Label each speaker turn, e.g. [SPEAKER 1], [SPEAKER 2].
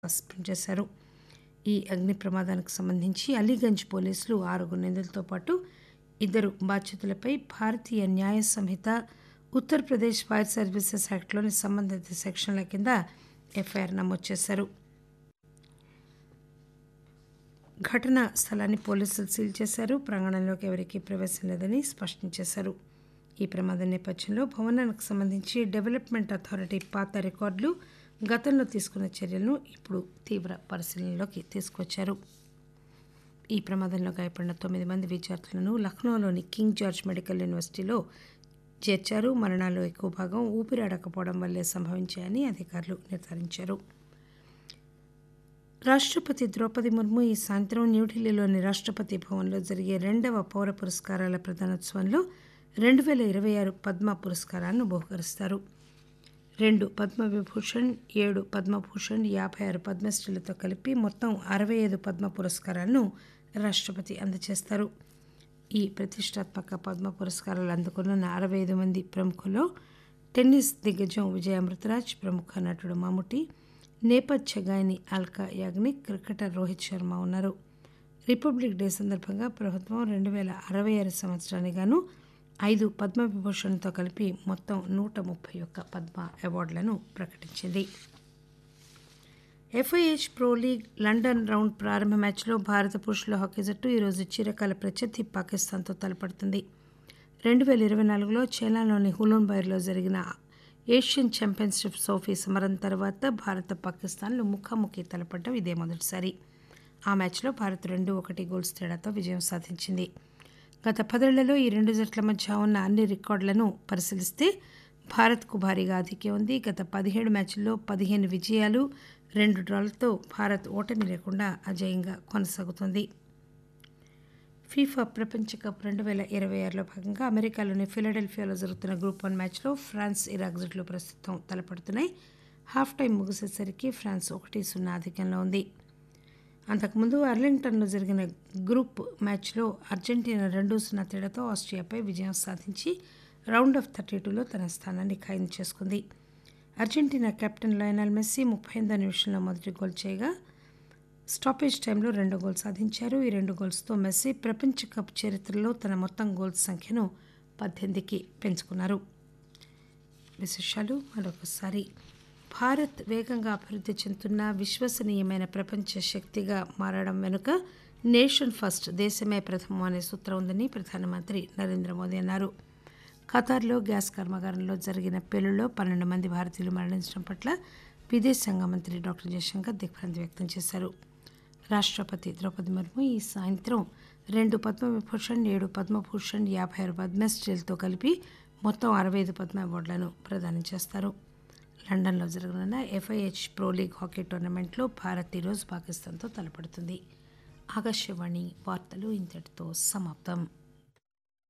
[SPEAKER 1] suspend చేశారు ఈ అగ్ని ప్రమాదానికి సంబంధించి అలీగంజ్ పోలీసులు ఆరుగురు నిందితులతో పాటు ఇద్దరు బాధ్యులపై భారతీయ న్యాయ సంహిత ఉత్తరప్రదేశ్ ఫైర్ సర్వీసెస్ యాక్ట్లోని సంబంధిత సెక్షన్ల కింద ఎఫ్ఐఆర్ నమోదు చేశారు ఘటనా స్థలాన్ని పోలీసులు సీల్ చేశారు ప్రాంగణంలోకి ఎవరికీ ప్రవేశం లేదని స్పష్టం చేశారు ఈ ప్రమాదం నేపథ్యంలో భవనానికి సంబంధించి డెవలప్మెంట్ అథారిటీ పాత రికార్డులు గతంలో తీసుకున్న చర్యలను ఇప్పుడు తీవ్ర పరిశీలనలోకి తీసుకొచ్చారు ఈ ప్రమాదంలో గాయపడిన తొమ్మిది మంది విద్యార్థులను లక్నోలోని కింగ్ జార్జ్ మెడికల్ యూనివర్సిటీలో చేర్చారు మరణాల్లో ఎక్కువ భాగం ఊపిరాడకపోవడం వల్లే సంభవించాయని అధికారులు నిర్ధారించారు రాష్ట్రపతి ద్రౌపది ముర్ము ఈ సాయంత్రం న్యూఢిల్లీలోని రాష్ట్రపతి భవన్లో జరిగే రెండవ పౌర పురస్కారాల ప్రదానోత్సవంలో రెండు వేల ఇరవై ఆరు పద్మ పురస్కారాలను బహుకరిస్తారు రెండు పద్మవిభూషణ్ ఏడు పద్మభూషణ్ యాభై ఆరు పద్మశ్రీలతో కలిపి మొత్తం అరవై ఐదు పద్మ పురస్కారాలను రాష్ట్రపతి అందజేస్తారు ఈ ప్రతిష్టాత్మక పద్మ పురస్కారాలు అందుకున్న అరవై ఐదు మంది ప్రముఖుల్లో టెన్నిస్ దిగ్గజం విజయ అమృతరాజ్ ప్రముఖ నటుడు మాముటి నేపథ్య గాయని అల్కా యాగ్నిక్ క్రికెటర్ రోహిత్ శర్మ ఉన్నారు రిపబ్లిక్ డే సందర్భంగా ప్రభుత్వం రెండు వేల అరవై ఆరు సంవత్సరానికి గాను ఐదు పద్మవిభూషణ్తో కలిపి మొత్తం నూట ముప్పై ఒక్క పద్మ అవార్డులను ప్రకటించింది FIH pro league London round ప్రారంభ మ్యాచ్లో భారత పురుషుల హాకీ జట్టు ఈరోజు చిరకాల ప్రత్యర్థి పాకిస్తాన్తో తలపడుతుంది రెండు వేల ఇరవై నాలుగులో చైనాలోని హులూన్ బైర్లో జరిగిన ఏషియన్ ఛాంపియన్షిప్ ట్రోఫీ సమరం తర్వాత భారత పాకిస్తాన్లు ముఖాముఖి తలపడడం ఇదే మొదటిసారి ఆ మ్యాచ్లో భారత్ రెండు ఒకటి గోల్స్ తేడాతో విజయం సాధించింది గత పదేళ్లలో ఈ రెండు జట్ల మధ్య ఉన్న అన్ని రికార్డులను పరిశీలిస్తే భారత్కు భారీగా ఆధిక్యం ఉంది గత పదిహేడు మ్యాచ్ల్లో పదిహేను విజయాలు రెండు డ్రాలతో భారత్ ఓటమి లేకుండా అజేయంగా కొనసాగుతోంది ఫీఫా ప్రపంచ కప్ రెండు వేల ఇరవై ఆరులో భాగంగా అమెరికాలోని ఫిలడెల్ఫియాలో జరుగుతున్న గ్రూప్ వన్ మ్యాచ్లో ఫ్రాన్స్ ఇరాక్ జట్లు ప్రస్తుతం తలపడుతున్నాయి హాఫ్ టైం ముగిసేసరికి ఫ్రాన్స్ ఒకటి సున్నా ఆధిక్యంలో ఉంది అంతకుముందు అర్లింగ్టన్లో జరిగిన గ్రూప్ మ్యాచ్లో అర్జెంటీనా రెండు సున్నా తేడాతో ఆస్ట్రియాపై విజయం సాధించి రౌండ్ ఆఫ్ థర్టీ టూలో తన స్థానాన్ని ఖాయం చేసుకుంది అర్జెంటీనా కెప్టెన్ లయనల్ మెస్సీ ముప్పై ఎనిమిదో నిమిషంలో మొదటి గోల్ చేయగా స్టాపేజ్ టైంలో రెండో గోల్ సాధించారు ఈ రెండు గోల్స్తో మెస్సీ ప్రపంచ కప్ చరిత్రలో తన మొత్తం గోల్స్ సంఖ్యను పద్దెనిమిదికి పెంచుకున్నారు విశేషాలు మరొకసారి భారత్ వేగంగా అభివృద్ధి చెందుతున్న విశ్వసనీయమైన ప్రపంచ శక్తిగా మారడం వెనుక నేషన్ ఫస్ట్ దేశమే ప్రథమం అనే సూత్రం ఉందని ప్రధానమంత్రి నరేంద్ర మోదీ అన్నారు ఖతార్లో గ్యాస్ కర్మాగారంలో జరిగిన పేలుల్లో పన్నెండు మంది భారతీయులు మరణించడం పట్ల విదేశాంగ మంత్రి డాక్టర్ జయశంకర్ దిగ్భ్రాంతి వ్యక్తం చేశారు రాష్ట్రపతి ద్రౌపది ముర్ము ఈ సాయంత్రం రెండు పద్మవిభూషణ్ ఏడు పద్మభూషణ్ యాభై ఆరు పద్మశ్రీలతో కలిపి మొత్తం అరవై ఐదు పద్మ అవార్డులను ప్రదానం చేస్తారు లండన్లో జరగనున్న ఎఫ్ఐహెచ్ ప్రో లీగ్ హాకీ టోర్నమెంట్లో భారత్ ఈరోజు పాకిస్తాన్తో తలపడుతుంది ఆకాశవాణి వార్తలు ఇంతటితో సమాప్తం